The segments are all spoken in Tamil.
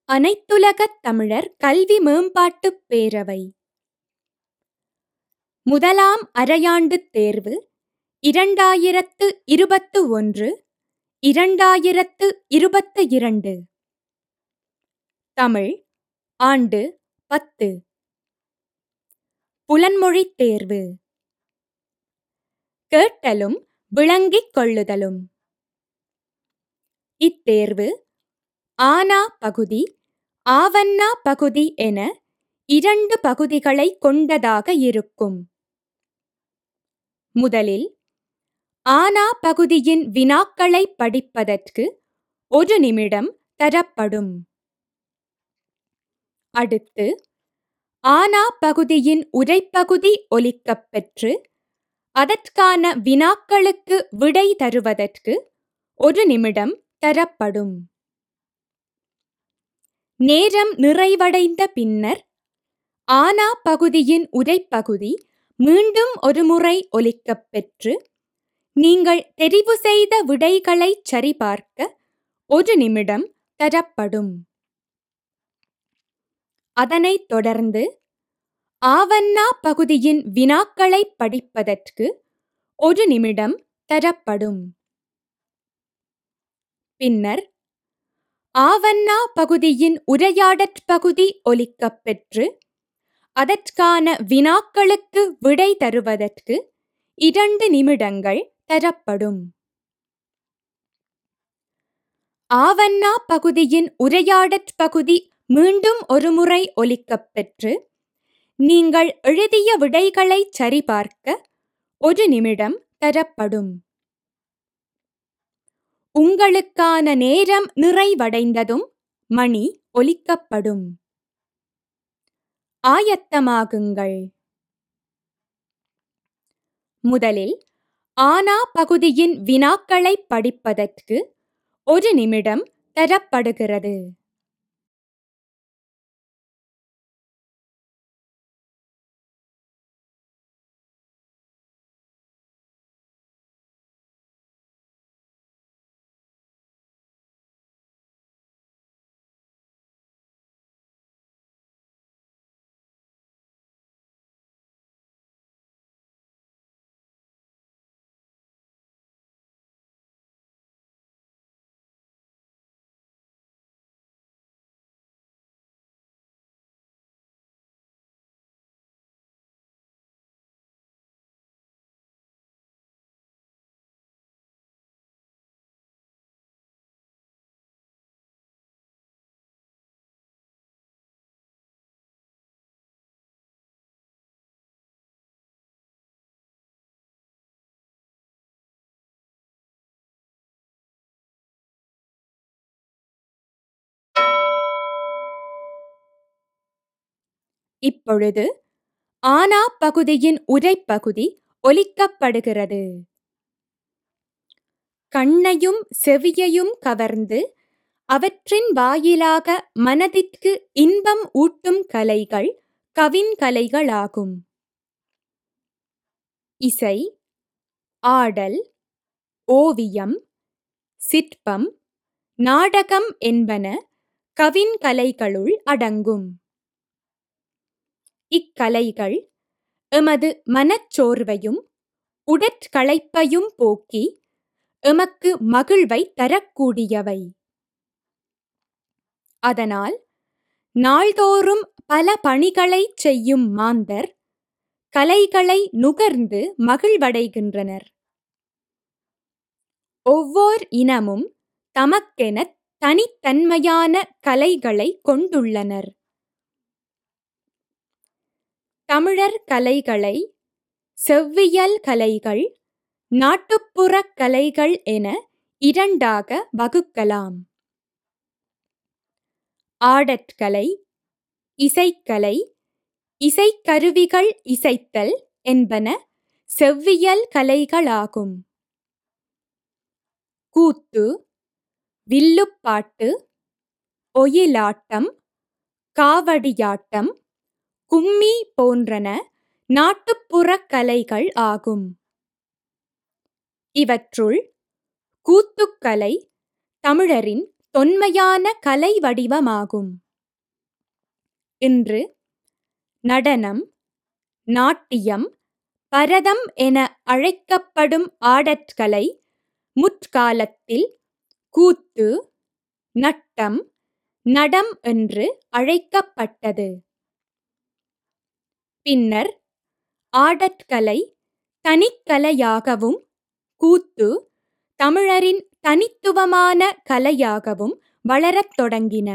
அனைத்துலகத் தமிழர் கல்வி மேம்பாட்டுப் பேரவை முதலாம் அரையாண்டுத் தேர்வு இரண்டாயிரத்து இருபத்து ஒன்று இரண்டாயிரத்து இருபத்து இரண்டு தமிழ் ஆண்டு பத்து புலன்மொழித் தேர்வு கேட்டலும் விளங்கிக் கொள்ளுதலும் இத்தேர்வு ஆனா பகுதி ஆவன்னா பகுதி என இரண்டு பகுதிகளை கொண்டதாக இருக்கும் முதலில் ஆனா பகுதியின் வினாக்களை படிப்பதற்கு ஒரு நிமிடம் தரப்படும் அடுத்து ஆனா பகுதியின் உரைப்பகுதி ஒலிக்கப் பெற்று அதற்கான வினாக்களுக்கு விடை தருவதற்கு ஒரு நிமிடம் தரப்படும் நேரம் நிறைவடைந்த பின்னர் ஆனா பகுதியின் உரைப்பகுதி மீண்டும் ஒருமுறை ஒலிக்கப் பெற்று நீங்கள் தெரிவு செய்த விடைகளை சரிபார்க்க ஒரு நிமிடம் தரப்படும் அதனைத் தொடர்ந்து ஆவன்னா பகுதியின் வினாக்களை படிப்பதற்கு ஒரு நிமிடம் தரப்படும் பின்னர் ஆவன்னா பகுதியின் உரையாடற் பகுதி ஒலிக்கப் பெற்று அதற்கான வினாக்களுக்கு விடை தருவதற்கு இரண்டு நிமிடங்கள் தரப்படும் ஆவன்னா பகுதியின் உரையாடற் பகுதி மீண்டும் ஒருமுறை ஒலிக்கப் பெற்று நீங்கள் எழுதிய விடைகளை சரிபார்க்க ஒரு நிமிடம் தரப்படும் உங்களுக்கான நேரம் நிறைவடைந்ததும் மணி ஒலிக்கப்படும் ஆயத்தமாகுங்கள் முதலில் ஆனா பகுதியின் வினாக்களை படிப்பதற்கு ஒரு நிமிடம் தரப்படுகிறது இப்பொழுது ஆனா பகுதியின் உரைப்பகுதி ஒலிக்கப்படுகிறது கண்ணையும் செவியையும் கவர்ந்து அவற்றின் வாயிலாக மனதிற்கு இன்பம் ஊட்டும் கலைகள் கவின்கலைகளாகும் இசை ஆடல் ஓவியம் சிற்பம் நாடகம் என்பன கவின்கலைகளுள் அடங்கும் இக்கலைகள் எமது மனச்சோர்வையும் உடற்களைப்பையும் போக்கி எமக்கு மகிழ்வை தரக்கூடியவை அதனால் நாள்தோறும் பல பணிகளை செய்யும் மாந்தர் கலைகளை நுகர்ந்து மகிழ்வடைகின்றனர் ஒவ்வோர் இனமும் தமக்கென தனித்தன்மையான கலைகளை கொண்டுள்ளனர் தமிழர் கலைகளை செவ்வியல் கலைகள் நாட்டுப்புறக் கலைகள் என இரண்டாக வகுக்கலாம் ஆடற்கலை இசைக்கலை இசைக்கருவிகள் இசைத்தல் என்பன செவ்வியல் கலைகளாகும் கூத்து வில்லுப்பாட்டு ஒயிலாட்டம் காவடியாட்டம் கும்மி போன்றன நாட்டுப்புறக் கலைகள் ஆகும் இவற்றுள் கூத்துக்கலை தமிழரின் தொன்மையான கலை வடிவமாகும் இன்று நடனம் நாட்டியம் பரதம் என அழைக்கப்படும் ஆடற்கலை முற்காலத்தில் கூத்து நட்டம் நடம் என்று அழைக்கப்பட்டது பின்னர் ஆடற்கலை தனிக்கலையாகவும் கூத்து தமிழரின் தனித்துவமான கலையாகவும் வளரத் தொடங்கின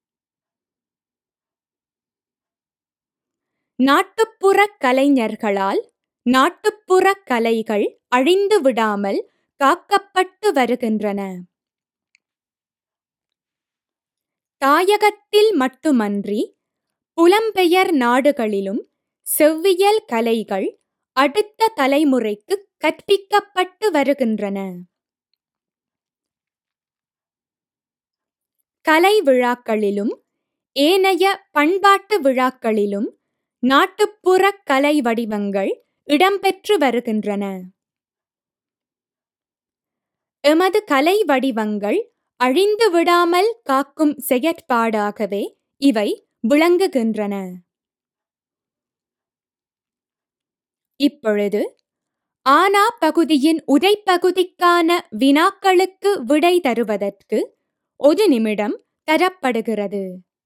நாட்டுப்புறக் கலைஞர்களால் நாட்டுப்புறக் கலைகள் அழிந்து விடாமல் காக்கப்பட்டு வருகின்றன தாயகத்தில் மட்டுமன்றி புலம்பெயர் நாடுகளிலும் செவ்வியல் கலைகள் அடுத்த தலைமுறைக்கு கற்பிக்கப்பட்டு வருகின்றன கலை விழாக்களிலும் ஏனைய பண்பாட்டு விழாக்களிலும் நாட்டுப்புற கலை வடிவங்கள் இடம்பெற்று வருகின்றன எமது கலை வடிவங்கள் அழிந்து விடாமல் காக்கும் செயற்பாடாகவே இவை விளங்குகின்றன இப்பொழுது ஆனா பகுதியின் உரைப்பகுதிக்கான வினாக்களுக்கு விடை தருவதற்கு ஒரு நிமிடம் தரப்படுகிறது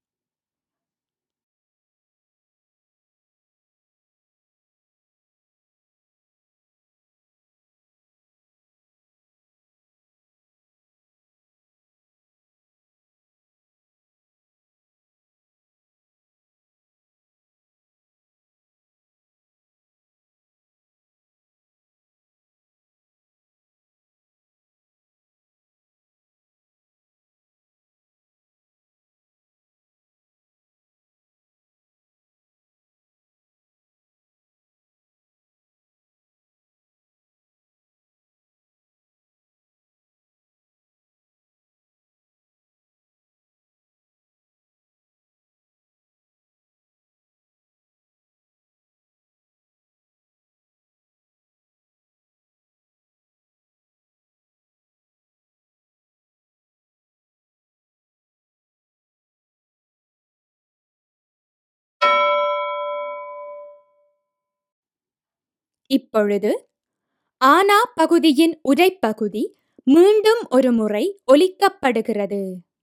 இப்பொழுது ஆனா பகுதியின் உரைப்பகுதி மீண்டும் ஒரு முறை ஒலிக்கப்படுகிறது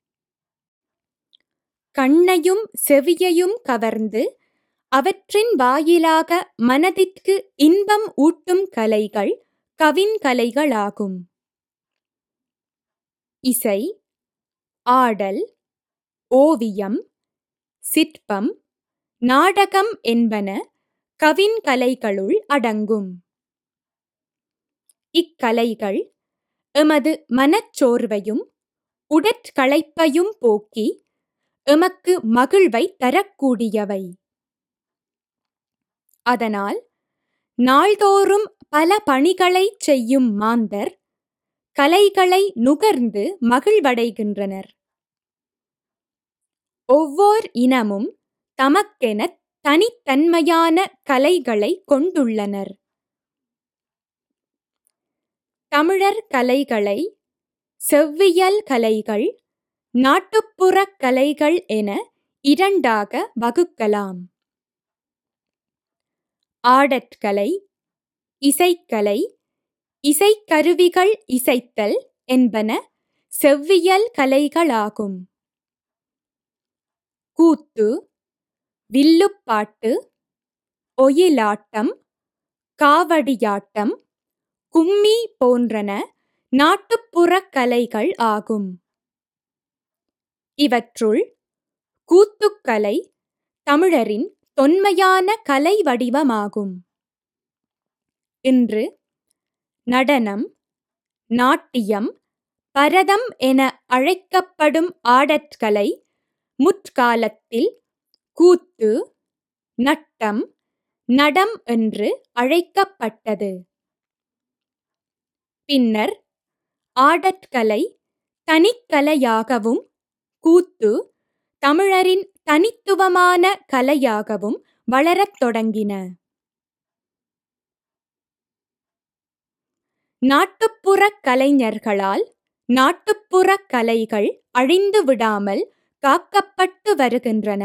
கண்ணையும் செவியையும் கவர்ந்து அவற்றின் வாயிலாக மனதிற்கு இன்பம் ஊட்டும் கலைகள் கவின்கலைகளாகும் இசை ஆடல் ஓவியம் சிற்பம் நாடகம் என்பன கவின்கலைகளுள் அடங்கும் இக்கலைகள் எமது மனச்சோர்வையும் உடற்களைப்பையும் போக்கி எமக்கு மகிழ்வை தரக்கூடியவை அதனால் நாள்தோறும் பல பணிகளை செய்யும் மாந்தர் கலைகளை நுகர்ந்து மகிழ்வடைகின்றனர் ஒவ்வோர் இனமும் தமக்கென தனித்தன்மையான கலைகளை கொண்டுள்ளனர் தமிழர் கலைகளை செவ்வியல் கலைகள் நாட்டுப்புறக் கலைகள் என இரண்டாக வகுக்கலாம் ஆடற்கலை இசைக்கலை இசைக்கருவிகள் இசைத்தல் என்பன செவ்வியல் கலைகளாகும் கூத்து வில்லுப்பாட்டு ஒயிலாட்டம் காவடியாட்டம் கும்மி போன்றன நாட்டுப்புறக் கலைகள் ஆகும் இவற்றுள் கூத்துக்கலை தமிழரின் தொன்மையான கலை வடிவமாகும் இன்று நடனம் நாட்டியம் பரதம் என அழைக்கப்படும் ஆடற்கலை முற்காலத்தில் கூத்து நட்டம் நடம் என்று அழைக்கப்பட்டது பின்னர் ஆடற்கலை தனிக்கலையாகவும் கூத்து தமிழரின் தனித்துவமான கலையாகவும் வளரத் தொடங்கின நாட்டுப்புறக் கலைஞர்களால் நாட்டுப்புறக் கலைகள் அழிந்து விடாமல் காக்கப்பட்டு வருகின்றன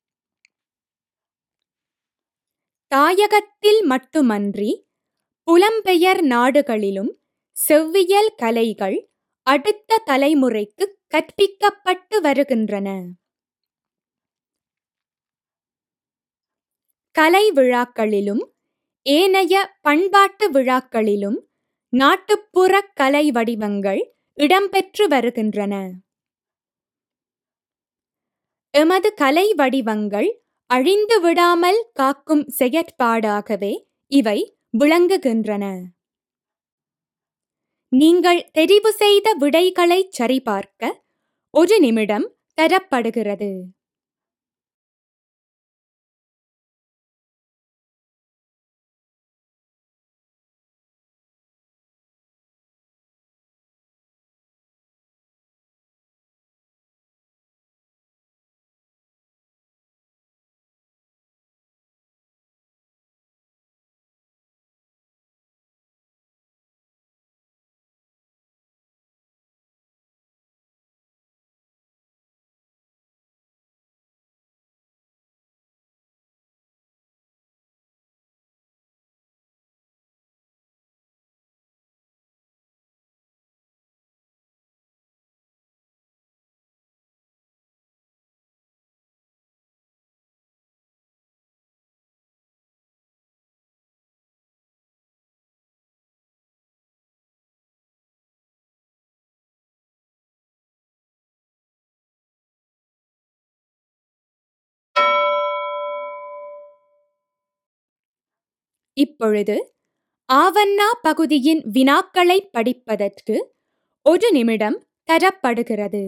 தாயகத்தில் மட்டுமன்றி புலம்பெயர் நாடுகளிலும் செவ்வியல் கலைகள் அடுத்த தலைமுறைக்கு கற்பிக்கப்பட்டு வருகின்றன கலை விழாக்களிலும் ஏனைய பண்பாட்டு விழாக்களிலும் நாட்டுப்புற கலை வடிவங்கள் இடம்பெற்று வருகின்றன எமது கலை வடிவங்கள் அழிந்து விடாமல் காக்கும் செயற்பாடாகவே இவை விளங்குகின்றன நீங்கள் தெரிவு செய்த விடைகளை சரிபார்க்க ஒரு நிமிடம் தரப்படுகிறது இப்பொழுது ஆவண்ணா பகுதியின் வினாக்களை படிப்பதற்கு ஒரு நிமிடம் தரப்படுகிறது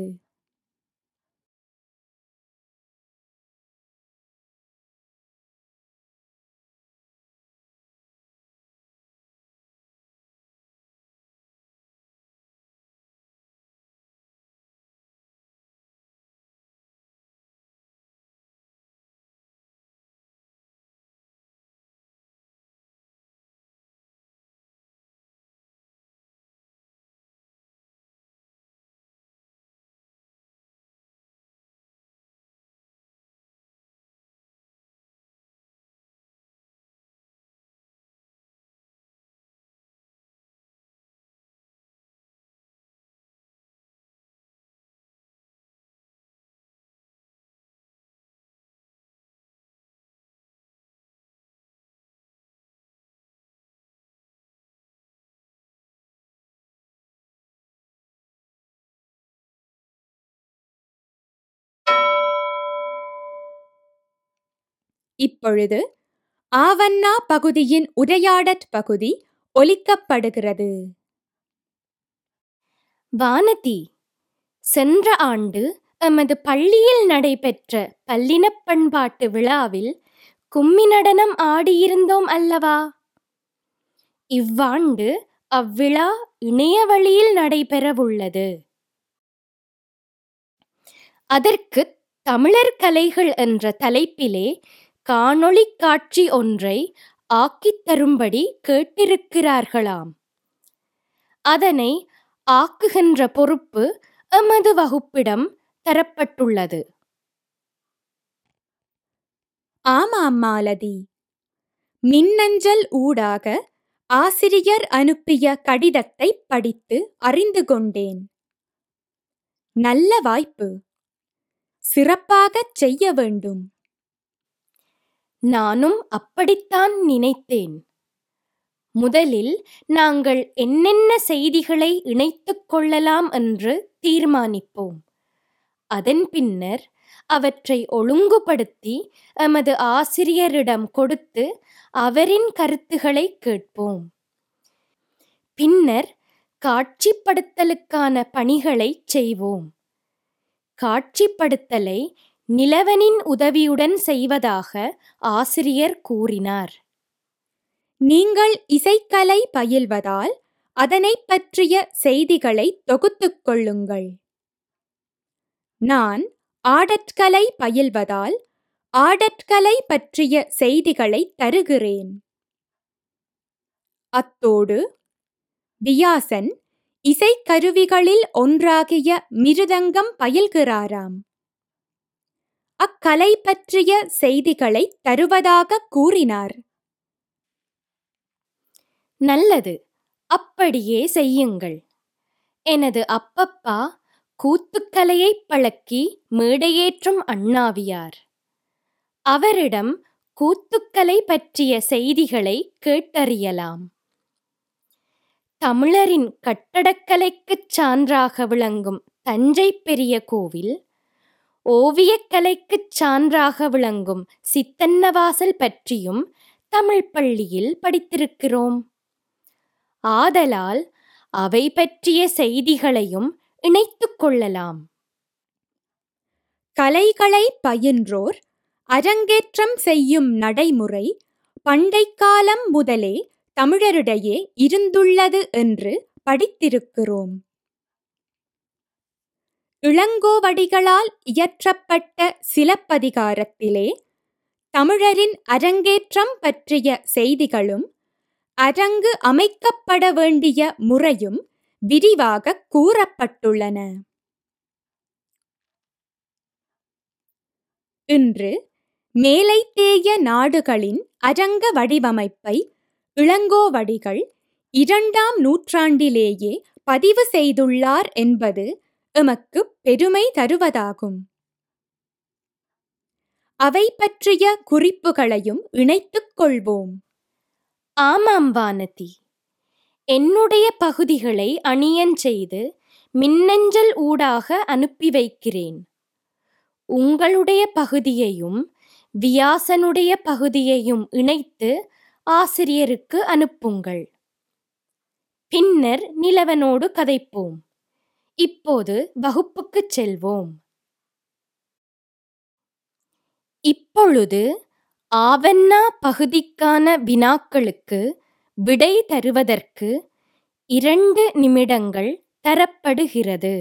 இப்பொழுது ஆவண்ணா பகுதியின் உரையாடற் பகுதி ஒலிக்கப்படுகிறது வானதி சென்ற ஆண்டு எமது பள்ளியில் நடைபெற்ற பல்லினப் பண்பாட்டு விழாவில் கும்மி நடனம் ஆடியிருந்தோம் அல்லவா இவ்வாண்டு அவ்விழா இணைய வழியில் நடைபெறவுள்ளது அதற்கு தமிழர் கலைகள் என்ற தலைப்பிலே காணொளி காட்சி ஒன்றை ஆக்கித் தரும்படி கேட்டிருக்கிறார்களாம் அதனை ஆக்குகின்ற பொறுப்பு எமது வகுப்பிடம் தரப்பட்டுள்ளது ஆமாம் மாலதி மின்னஞ்சல் ஊடாக ஆசிரியர் அனுப்பிய கடிதத்தை படித்து அறிந்து கொண்டேன் நல்ல வாய்ப்பு சிறப்பாகச் செய்ய வேண்டும் நானும் அப்படித்தான் நினைத்தேன் முதலில் நாங்கள் என்னென்ன செய்திகளை இணைத்துக் கொள்ளலாம் என்று தீர்மானிப்போம் அதன் பின்னர் அவற்றை ஒழுங்குபடுத்தி எமது ஆசிரியரிடம் கொடுத்து அவரின் கருத்துக்களை கேட்போம் பின்னர் காட்சிப்படுத்தலுக்கான பணிகளை செய்வோம் காட்சிப்படுத்தலை நிலவனின் உதவியுடன் செய்வதாக ஆசிரியர் கூறினார் நீங்கள் இசைக்கலை பயில்வதால் அதனைப் பற்றிய செய்திகளை தொகுத்துக் கொள்ளுங்கள் நான் ஆடற்கலை பயில்வதால் ஆடற்கலை பற்றிய செய்திகளை தருகிறேன் அத்தோடு வியாசன் இசைக்கருவிகளில் ஒன்றாகிய மிருதங்கம் பயில்கிறாராம் அக்கலை பற்றிய செய்திகளை தருவதாக கூறினார் நல்லது அப்படியே செய்யுங்கள் எனது அப்பப்பா கூத்துக்கலையைப் பழக்கி மேடையேற்றும் அண்ணாவியார் அவரிடம் கூத்துக்கலை பற்றிய செய்திகளை கேட்டறியலாம் தமிழரின் கட்டடக்கலைக்குச் சான்றாக விளங்கும் தஞ்சை பெரிய கோவில் ஓவியக்கலைக்குச் சான்றாக விளங்கும் சித்தன்னவாசல் பற்றியும் தமிழ் பள்ளியில் படித்திருக்கிறோம் ஆதலால் அவை பற்றிய செய்திகளையும் இணைத்துக் கொள்ளலாம் கலைகளை பயின்றோர் அரங்கேற்றம் செய்யும் நடைமுறை பண்டைக்காலம் முதலே தமிழரிடையே இருந்துள்ளது என்று படித்திருக்கிறோம் இளங்கோவடிகளால் இயற்றப்பட்ட சிலப்பதிகாரத்திலே தமிழரின் அரங்கேற்றம் பற்றிய செய்திகளும் அரங்கு அமைக்கப்பட வேண்டிய முறையும் விரிவாக கூறப்பட்டுள்ளன இன்று மேலைத்தேய நாடுகளின் அரங்க வடிவமைப்பை இளங்கோவடிகள் இரண்டாம் நூற்றாண்டிலேயே பதிவு செய்துள்ளார் என்பது எமக்கு பெருமை தருவதாகும் அவை பற்றிய குறிப்புகளையும் இணைத்துக் கொள்வோம் ஆமாம் வானதி என்னுடைய பகுதிகளை அணியன் செய்து மின்னஞ்சல் ஊடாக அனுப்பி வைக்கிறேன் உங்களுடைய பகுதியையும் வியாசனுடைய பகுதியையும் இணைத்து ஆசிரியருக்கு அனுப்புங்கள் பின்னர் நிலவனோடு கதைப்போம் இப்போது வகுப்புக்குச் செல்வோம் இப்பொழுது ஆவண்ணா பகுதிக்கான வினாக்களுக்கு விடை தருவதற்கு இரண்டு நிமிடங்கள் தரப்படுகிறது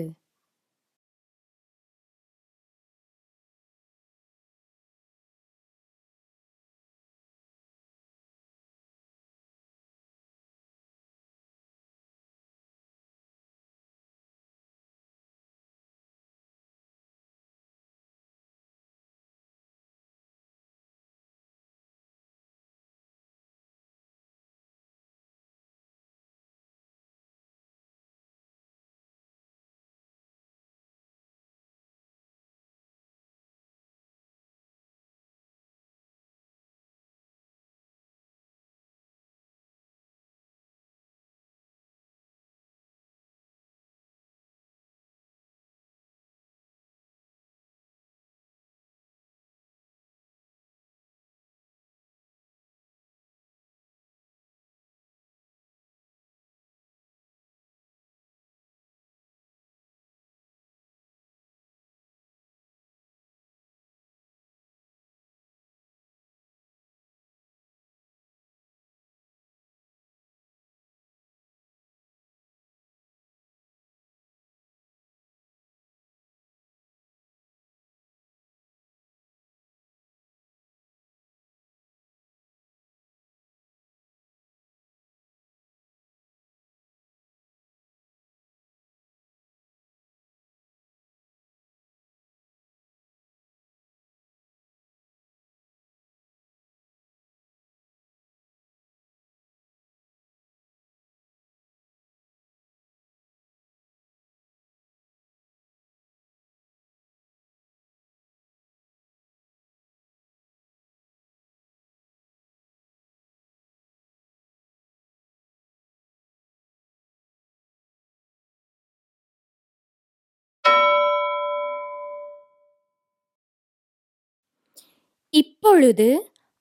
இப்பொழுது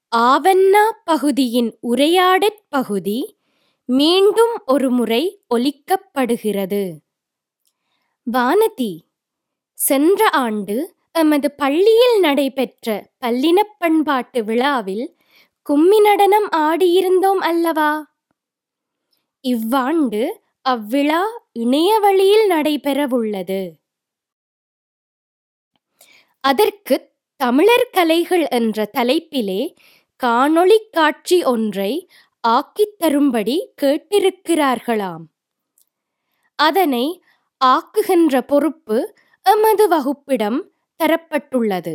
ஆவண்ணா பகுதியின் உரையாடற் பகுதி மீண்டும் ஒருமுறை ஒலிக்கப்படுகிறது வானதி சென்ற ஆண்டு எமது பள்ளியில் நடைபெற்ற பல்லினப் பண்பாட்டு விழாவில் கும்மி நடனம் ஆடியிருந்தோம் அல்லவா இவ்வாண்டு அவ்விழா இணைய வழியில் நடைபெறவுள்ளது அதற்கு தமிழர் கலைகள் என்ற தலைப்பிலே காணொளி காட்சி ஒன்றை ஆக்கித் தரும்படி கேட்டிருக்கிறார்களாம் அதனை ஆக்குகின்ற பொறுப்பு எமது வகுப்பிடம் தரப்பட்டுள்ளது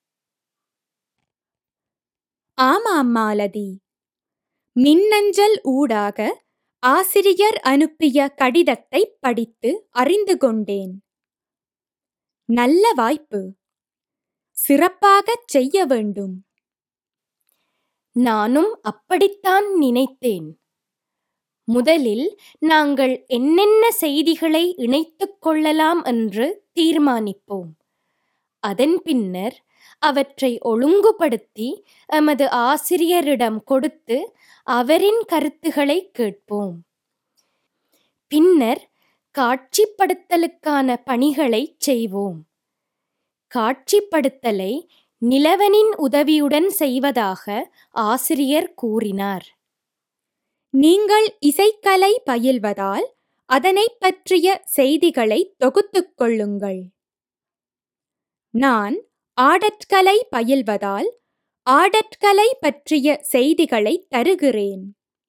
ஆமாம் மாலதி மின்னஞ்சல் ஊடாக ஆசிரியர் அனுப்பிய கடிதத்தை படித்து அறிந்து கொண்டேன் நல்ல வாய்ப்பு சிறப்பாகச் செய்ய வேண்டும் நானும் அப்படித்தான் நினைத்தேன் முதலில் நாங்கள் என்னென்ன செய்திகளை இணைத்துக் கொள்ளலாம் என்று தீர்மானிப்போம் அதன் பின்னர் அவற்றை ஒழுங்குபடுத்தி எமது ஆசிரியரிடம் கொடுத்து அவரின் கருத்துக்களை கேட்போம் பின்னர் காட்சிப்படுத்தலுக்கான பணிகளை செய்வோம் காட்சிப்படுத்தலை நிலவனின் உதவியுடன் செய்வதாக ஆசிரியர் கூறினார் நீங்கள் இசைக்கலை பயில்வதால் அதனைப் பற்றிய செய்திகளை தொகுத்துக் கொள்ளுங்கள் நான் ஆடற்கலை பயில்வதால் ஆடற்கலை பற்றிய செய்திகளை தருகிறேன்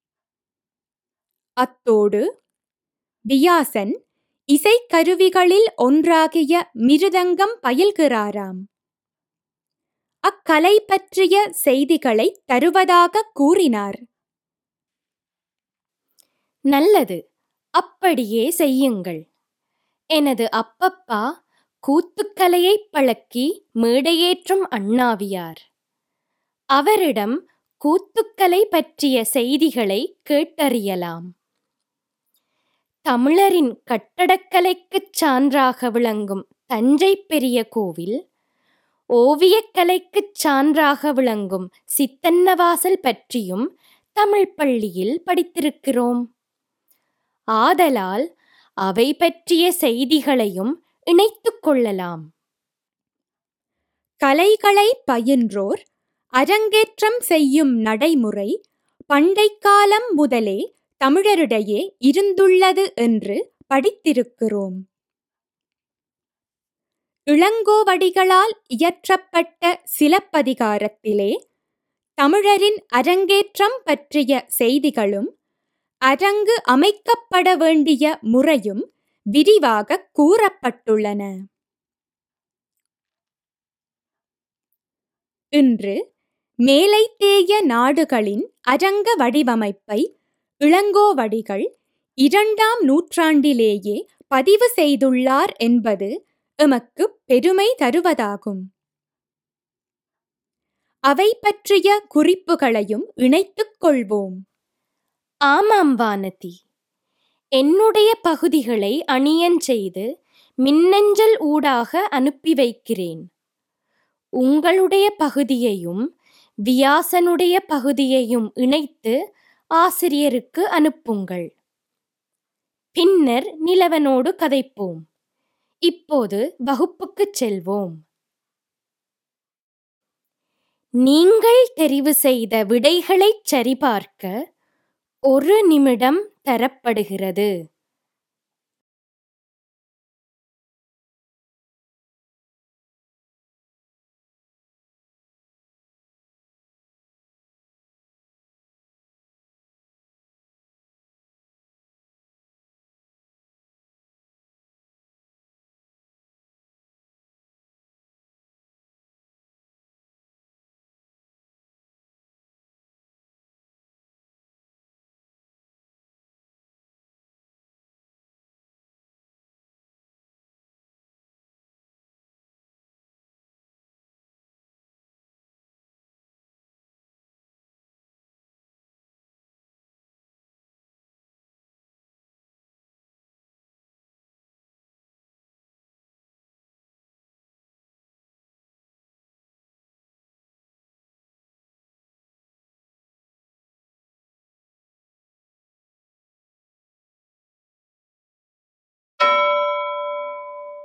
அத்தோடு வியாசன் இசைக்கருவிகளில் ஒன்றாகிய மிருதங்கம் பயில்கிறாராம் அக்கலை பற்றிய செய்திகளை தருவதாக கூறினார் நல்லது அப்படியே செய்யுங்கள் எனது அப்பப்பா கூத்துக்கலையை பழக்கி மேடையேற்றும் அண்ணாவியார் அவரிடம் கூத்துக்கலை பற்றிய செய்திகளை கேட்டறியலாம் தமிழரின் கட்டடக்கலைக்குச் சான்றாக விளங்கும் தஞ்சை பெரிய கோவில் ஓவியக்கலைக்குச் சான்றாக விளங்கும் சித்தன்னவாசல் பற்றியும் தமிழ் பள்ளியில் படித்திருக்கிறோம் ஆதலால் அவை பற்றிய செய்திகளையும் இணைத்துக் கொள்ளலாம் கலைகளை பயின்றோர் அரங்கேற்றம் செய்யும் நடைமுறை பண்டைக்காலம் முதலே தமிழரிடையே இருந்துள்ளது என்று படித்திருக்கிறோம் இளங்கோவடிகளால் இயற்றப்பட்ட சிலப்பதிகாரத்திலே தமிழரின் அரங்கேற்றம் பற்றிய செய்திகளும் அரங்கு அமைக்கப்பட வேண்டிய முறையும் விரிவாக கூறப்பட்டுள்ளன இன்று மேலைத்தேய நாடுகளின் அரங்க வடிவமைப்பை இளங்கோவடிகள் இரண்டாம் நூற்றாண்டிலேயே பதிவு செய்துள்ளார் என்பது எமக்கு பெருமை தருவதாகும் அவை பற்றிய குறிப்புகளையும் இணைத்துக் கொள்வோம் ஆமாம் வானதி என்னுடைய பகுதிகளை அணியன் செய்து மின்னஞ்சல் ஊடாக அனுப்பி வைக்கிறேன் உங்களுடைய பகுதியையும் வியாசனுடைய பகுதியையும் இணைத்து ஆசிரியருக்கு அனுப்புங்கள் பின்னர் நிலவனோடு கதைப்போம் இப்போது வகுப்புக்குச் செல்வோம் நீங்கள் தெரிவு செய்த விடைகளைச் சரிபார்க்க ஒரு நிமிடம் தரப்படுகிறது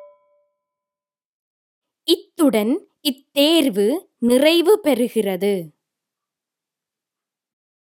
இத்துடன் இத்தேர்வு நிறைவு பெறுகிறது